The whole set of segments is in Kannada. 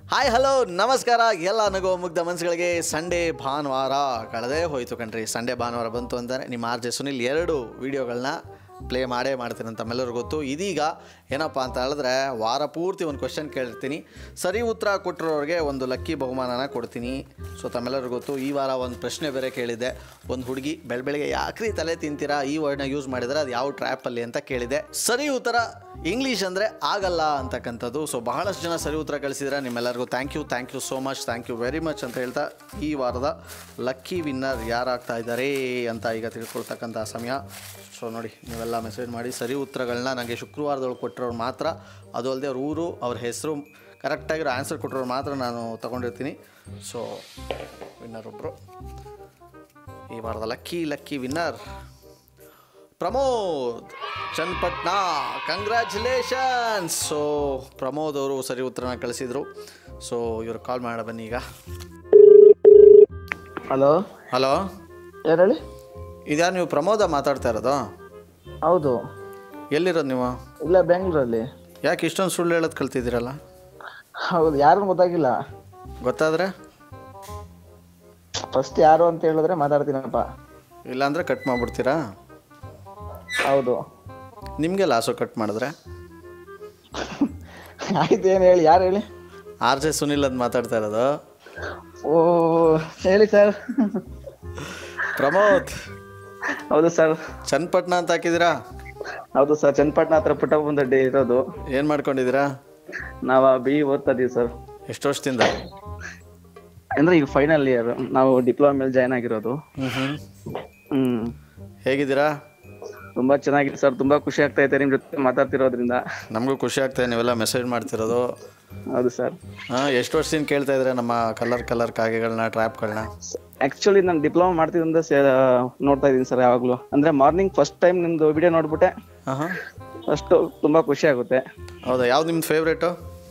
ಹಾಯ್ ಹಲೋ ನಮಸ್ಕಾರ ಎಲ್ಲ ನಗೋ ಮುಗ್ಧ ಮನಸ್ಸುಗಳಿಗೆ ಸಂಡೇ ಭಾನುವಾರ ಕಳೆದೇ ಹೋಯ್ತು ಕಣ್ರಿ ಸಂಡೇ ಭಾನುವಾರ ಬಂತು ಅಂತಾನೆ ನಿಮ್ಮ ಆರ್ ಜೆ ಸುನಿಲ್ ಎರಡು ವೀಡಿಯೋಗಳನ್ನ ಪ್ಲೇ ಮಾಡೇ ಮಾಡ್ತೀನಿ ಅಂತ ತಮ್ಮೆಲ್ಲರಿಗೂ ಗೊತ್ತು ಇದೀಗ ಏನಪ್ಪ ಅಂತ ಹೇಳಿದ್ರೆ ವಾರ ಪೂರ್ತಿ ಒಂದು ಕ್ವಶನ್ ಕೇಳಿರ್ತೀನಿ ಸರಿ ಉತ್ತರ ಕೊಟ್ಟಿರೋರಿಗೆ ಒಂದು ಲಕ್ಕಿ ಬಹುಮಾನನ ಕೊಡ್ತೀನಿ ಸೊ ತಮ್ಮೆಲ್ಲರಿಗೂ ಗೊತ್ತು ಈ ವಾರ ಒಂದು ಪ್ರಶ್ನೆ ಬೇರೆ ಕೇಳಿದೆ ಒಂದು ಹುಡುಗಿ ಬೆಳ ಬೆಳಗ್ಗೆ ಯಾಕ್ರಿ ತಲೆ ತಿಂತೀರಾ ಈ ವರ್ಡ್ನ ಯೂಸ್ ಮಾಡಿದ್ರೆ ಅದು ಯಾವ ಟ್ರ್ಯಾಪಲ್ಲಿ ಅಂತ ಕೇಳಿದೆ ಸರಿ ಉತ್ತರ ಇಂಗ್ಲೀಷ್ ಅಂದರೆ ಆಗಲ್ಲ ಅಂತಕ್ಕಂಥದ್ದು ಸೊ ಬಹಳಷ್ಟು ಜನ ಸರಿ ಉತ್ತರ ಕಳಿಸಿದ್ರೆ ನಿಮ್ಮೆಲ್ಲರಿಗೂ thank you thank you so much thank you very much ಅಂತ ಹೇಳ್ತಾ ಈ ವಾರದ ಲಕ್ಕಿ ವಿನ್ನರ್ ಯಾರಾಗ್ತಾ ಇದ್ದಾರೆ ಅಂತ ಈಗ ತಿಳ್ಕೊಳ್ತಕ್ಕಂಥ ಸಮಯ ಸೊ ನೋಡಿ ನೀವೆಲ್ಲ ಮೆಸೇಜ್ ಮಾಡಿ ಸರಿ ಉತ್ತರಗಳನ್ನ ನನಗೆ ಶುಕ್ರವಾರದೊಳಗೆ ಕೊಟ್ಟಿರೋರು ಮಾತ್ರ ಅದು ಅಲ್ಲದೆ ಅವ್ರ ಊರು ಅವ್ರ ಹೆಸರು ಕರೆಕ್ಟಾಗಿರೋ ಆನ್ಸರ್ ಕೊಟ್ಟಿರೋರು ಮಾತ್ರ ನಾನು ತಗೊಂಡಿರ್ತೀನಿ ಸೊ ವಿನ್ನರ್ ಒಬ್ಬರು ಈ ವಾರದ lucky lucky winner Pramod Channapatna congratulations so Pramod ಅವರು ಸರಿ ಉತ್ತರನ ಕಳಿಸಿದರು ಸೊ ಇವರು ಕಾಲ್ ಮಾಡ ಬನ್ನಿ ಈಗ ಹಲೋ ಹಲೋ ಯಾರು ಹೇಳಿ ಇದ್ಯಾ ನೀವು ಪ್ರಮೋದ ಮಾತಾಡ್ತಾ ಇರೋದು ಹೌದು ಎಲ್ಲಿರೋದು ನೀವು ಇಲ್ಲ ಬೆಂಗಳೂರಲ್ಲಿ ಯಾಕೆ ಇಷ್ಟೊಂದು ಸುಳ್ಳು ಹೇಳೋದು ಕಲ್ತಿದ್ದೀರಲ್ಲ ಹೌದು ಯಾರು ಗೊತ್ತಾಗಿಲ್ಲ ಗೊತ್ತಾದರೆ ಫಸ್ಟ್ ಯಾರು ಅಂತ ಹೇಳಿದ್ರೆ ಮಾತಾಡ್ತೀನಪ್ಪ ಇಲ್ಲಾಂದರೆ ಕಟ್ ಮಾಡಿಬಿಡ್ತೀರಾ ಹೌದು ನಿಮಗೆ ಲಾಸು ಕಟ್ ಮಾಡಿದ್ರೆ ಆಯ್ತು ಏನು ಹೇಳಿ ಯಾರು ಹೇಳಿ ಆರ್ ಜೆ ಸುನಿಲ್ ಅಂತ ಮಾತಾಡ್ತಾ ಇರೋದು ಓ ಹೇಳಿ ಸರ್ ಪ್ರಮೋದ್ ಹೌದು ಸರ್ ಚನ್ನಪಟ್ನ ಅಂತ ಹಾಕಿದ್ದೀರಾ ಹೌದು ಸರ್ ಚನ್ನಪಟ್ಟಣ ಹತ್ರ ಪುಟ್ಟಬಂದಡ್ಡಿ ಇರೋದು ಏನು ಮಾಡ್ಕೊಂಡಿದ್ದೀರಾ ನಾವು ಬಿ ಓದ್ತಾ ಇದೀವಿ ಸರ್ ಎಷ್ಟು ವರ್ಷದಿಂದ ಅಂದ್ರೆ ಈಗ ಫೈನಲ್ ಇಯರ್ ನಾವು ಡಿಪ್ಲೊಮಾ ಮೇಲೆ ಜಾಯ್ನ್ ಆಗಿರೋದು ಹ್ಞೂ ಹ್ಞೂ ಹ್ಮ್ ಹೇಗಿದ್ದೀರಾ ತುಂಬಾ ಚೆನ್ನಾಗಿದೆ ಸರ್ ತುಂಬಾ ಖುಷಿ ಆಗ್ತಾ ಇದೆ ನಿಮ್ ಜೊತೆ ಮಾತಾಡ್ತಿರೋದ್ರಿಂದ ನಮಗೂ ಖುಷಿ ಆಗ್ತಾಯಿದೆ ನೀವೆಲ್ಲ ಮೆಸೇಜ್ ಮಾಡ್ತಿರೋದು ಹೌದು ಸರ್ ಹಾಂ ಎಷ್ಟು ವರ್ಷದಿಂದ ಕೇಳ್ತಾ ಇದ್ರೆ ನಮ್ಮ ಕಲರ್ ಕಲರ್ ಕಾಗೆಗಳನ್ನ ಟ್ರ್ಯಾಪ್ಗಳನ್ನ ಆಕ್ಚುಲಿ ನಾನು ಡಿಪ್ಲೊಮಾ ಮಾಡ್ತಿದ್ದಿಂದ ನೋಡ್ತಾ ಇದೀನಿ ಸರ್ ಯಾವಾಗ್ಲೂ ಅಂದ್ರೆ ಮಾರ್ನಿಂಗ್ ಫಸ್ಟ್ ಟೈಮ್ ನಿಮ್ದು ವಿಡಿಯೋ ನೋಡ್ಬಿಟ್ಟೆ ಹಾಂ ಹಾಂ ಅಷ್ಟು ತುಂಬಾ ಖುಷಿ ಆಗುತ್ತೆ ಹೌದಾ ಯಾವ್ದು ನಿಮ್ದು ಫೇವ್ರೇಟು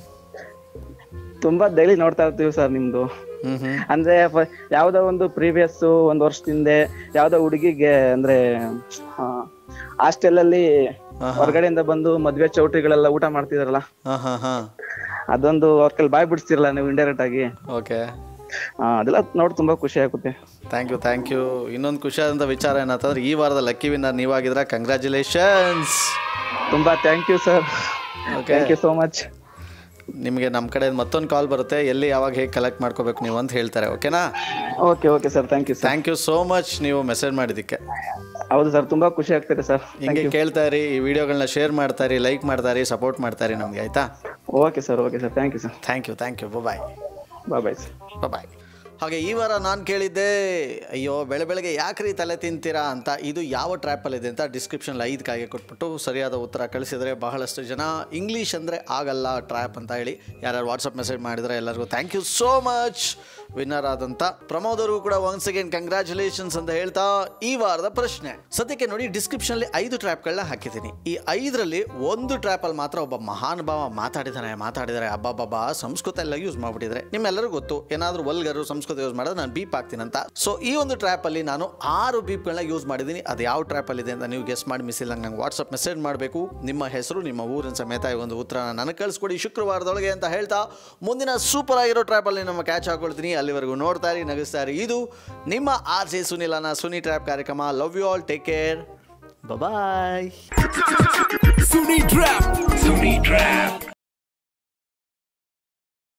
ತುಂಬಾ ಡೈಲಿ ನೋಡ್ತಾ ಇರ್ತೀವಿ ಸರ್ ನಿಮ್ದು ಹ್ಞೂ ಹ್ಞೂ ಅಂದ್ರೆ ಫ- ಯಾವ್ದೋ ಒಂದು ಪ್ರೀವಿಯಸ್ ಒಂದ್ ವರ್ಷದಿಂದೆ ಯಾವ್ದೋ ಹುಡುಗಿಗೆ ಅಂದ್ರೆ ಹಾಸ್ಟೆಲ್ ಅಲ್ಲಿ ಹೊರಗಡೆಯಿಂದ ಬಂದು ಮದ್ವೆ ಚೌಟ್ರಿಗಳೆಲ್ಲ ಊಟ ಮಾಡ್ತಿದಾರಲ್ಲ ಹಾಂ ಹಾಂ ಹಾಂ ಅದೊಂದು ಅವ್ರ ಕೈಲಿ ಬಾಯ್ ಬಿಡಿಸ್ತಿರಲ್ಲ ನೀವು ಇಂಡೈರೆಕ್ಟ್ ಆಗಿ ಓಕೆ ಆ, ಅದೆಲ್ಲ ನೋಡಿ ತುಂಬಾ ಖುಷಿ ಆಗುತ್ತೆ ಥ್ಯಾಂಕ್ ಯು ಥ್ಯಾಂಕ್ ಯು ಇನ್ನೊಂದು ಖುಷಿಯಾದಂಥ ವಿಚಾರ ಏನಂತಂದ್ರೆ ಈ ವಾರದ ಲಕ್ಕಿ ವಿನ್ನರ್ ನೀವಾಗಿದ್ರೆ ಕಂಗ್ರ್ಯಾಚುಲೇಷನ್ಸ್ ತುಂಬಾ thank you sir okay thank you so much ನಿಮಗೆ ನಮ್ಮ ಕಡೆ ಮತ್ತೊಂದು ಕಾಲ್ ಬರುತ್ತೆ ಎಲ್ಲಿ ಯಾವಾಗ ಹೇಗೆ ಕಲೆಕ್ಟ್ ಮಾಡ್ಕೋಬೇಕು ನೀವು ಅಂತ ಹೇಳ್ತಾರೆ ಓಕೆನಾ okay okay sir thank you sir thank you so much ನೀವು ಮೆಸೇಜ್ ಮಾಡಿದ್ದಕ್ಕೆ ಹೌದು ಸರ್ ತುಂಬಾ ಖುಷಿ ಆಗ್ತಿದೆ ಸರ್ ಹಿಂಗೆ ಕೇಳ್ತಾ ಇರಿ ಈ ವಿಡಿಯೋಗಳನ್ನ ಶೇರ್ ಮಾಡ್ತಾ ಇರಿ ಲೈಕ್ ಮಾಡ್ತಾ ಇರಿ ಸಪೋರ್ಟ್ ಮಾಡ್ತಾ ಇರಿ ನಮಗೆ ಆಯಿತಾ okay sir okay sir thank you sir thank you thank you bye bye bye sir bye ಹಾಗೆ ಈ ವಾರ ನಾನು ಕೇಳಿದ್ದೆ ಅಯ್ಯೋ ಬೆಳೆ ಬೆಳಗ್ಗೆ ಯಾಕ್ರಿ ತಲೆ ತಿಂತೀರಾ ಅಂತ ಇದು ಯಾವ ಟ್ರ್ಯಾಪಲ್ಲಿದೆ ಅಂತ ಡಿಸ್ಕ್ರಿಪ್ಷನಲ್ಲಿ ಐದು ಕಾಯಿಗೆ ಕೊಟ್ಬಿಟ್ಟು ಸರಿಯಾದ ಉತ್ತರ ಕಳಿಸಿದರೆ ಬಹಳಷ್ಟು ಜನ ಇಂಗ್ಲೀಷ್ ಅಂದರೆ ಆಗಲ್ಲ ಟ್ರ್ಯಾಪ್ ಅಂತ ಹೇಳಿ ಯಾರ್ಯಾರು ವಾಟ್ಸಪ್ ಮೆಸೇಜ್ ಮಾಡಿದರೆ ಎಲ್ಲರಿಗೂ thank you so much winner ಆದಂಥ ಪ್ರಮೋದರಿಗೂ ಕೂಡ ಒನ್ಸ್ ಅಗೇನ್ ಕಂಗ್ರ್ಯಾಚುಲೇಷನ್ಸ್ ಅಂತ ಹೇಳ್ತಾ ಈ ವಾರದ ಪ್ರಶ್ನೆ ಸದ್ಯಕ್ಕೆ ನೋಡಿ ಡಿಸ್ಕ್ರಿಪ್ಷನಲ್ಲಿ ಐದು ಟ್ರ್ಯಾಪ್ಗಳನ್ನ ಹಾಕಿದ್ದೀನಿ ಈ ಐದರಲ್ಲಿ ಒಂದು ಟ್ರ್ಯಾಪಲ್ಲಿ ಮಾತ್ರ ಒಬ್ಬ ಮಹಾನುಭಾವ ಮಾತಾಡಿದಾನೆ ಮಾತಾಡಿದ್ದಾರೆ ಅಬ್ಬಬ್ಬಬ್ಬ ಸಂಸ್ಕೃತ ಎಲ್ಲ ಯೂಸ್ ಮಾಡಿಬಿಟ್ಟಿದ್ರೆ ನಿಮ್ಮೆಲ್ಲರಿಗೂ ಗೊತ್ತು ಏನಾದರೂ ವಲ್ಗರು ಸಂಸ್ಕೃತ ಯೂಸ್ ಮಾಡಿದ್ರೆ ನಾನು ಬೀಪ್ ಹಾಕ್ತೀನಿ ಅಂತ ಸೊ ಈ ಒಂದು ಟ್ರ್ಯಾಪಲ್ಲಿ ನಾನು ಆರು ಬೀಪ್ಗಳನ್ನ ಯೂಸ್ ಮಾಡಿದ್ದೀನಿ ಅದು ಯಾವ ಟ್ರ್ಯಾಪಲ್ಲಿ ಇದೆ ಅಂತ ನೀವು ಗೆಸ್ ಮಾಡಿ ಮಿಸ್ ಇಲ್ಲ ನಂಗೆ ವಾಟ್ಸಪ್ ಮೆಸೇಜ್ ಮಾಡಬೇಕು ನಿಮ್ಮ ಹೆಸರು ನಿಮ್ಮ ಊರಿನ ಸಮೇತ ಈ ಒಂದು ಉತ್ತರನ ನನಗೆ ಕಳಿಸ್ಕೊಡಿ ಶುಕ್ರವಾರದೊಳಗೆ ಅಂತ ಹೇಳ್ತಾ ಮುಂದಿನ ಸೂಪರ್ ಆಗಿರೋ ಟ್ರ್ಯಾಪಲ್ಲಿ ನಮ್ಮ ಕ್ಯಾಚ್ ಹಾಕೊಳ್ತೀನಿ ಅಲ್ಲಿವರೆಗೂ ನೋಡ್ತಾ ಇರಿ ನಗಿಸ್ತಾ ಇರಿ ಇದು ನಿಮ್ಮ ಆರ್ ಜೆ ಸುನಿಲನ ಸುನಿ ಟ್ರ್ಯಾಪ್ ಕಾರ್ಯಕ್ರಮ love you all take care bye Sunny Trap. Sunny Trap.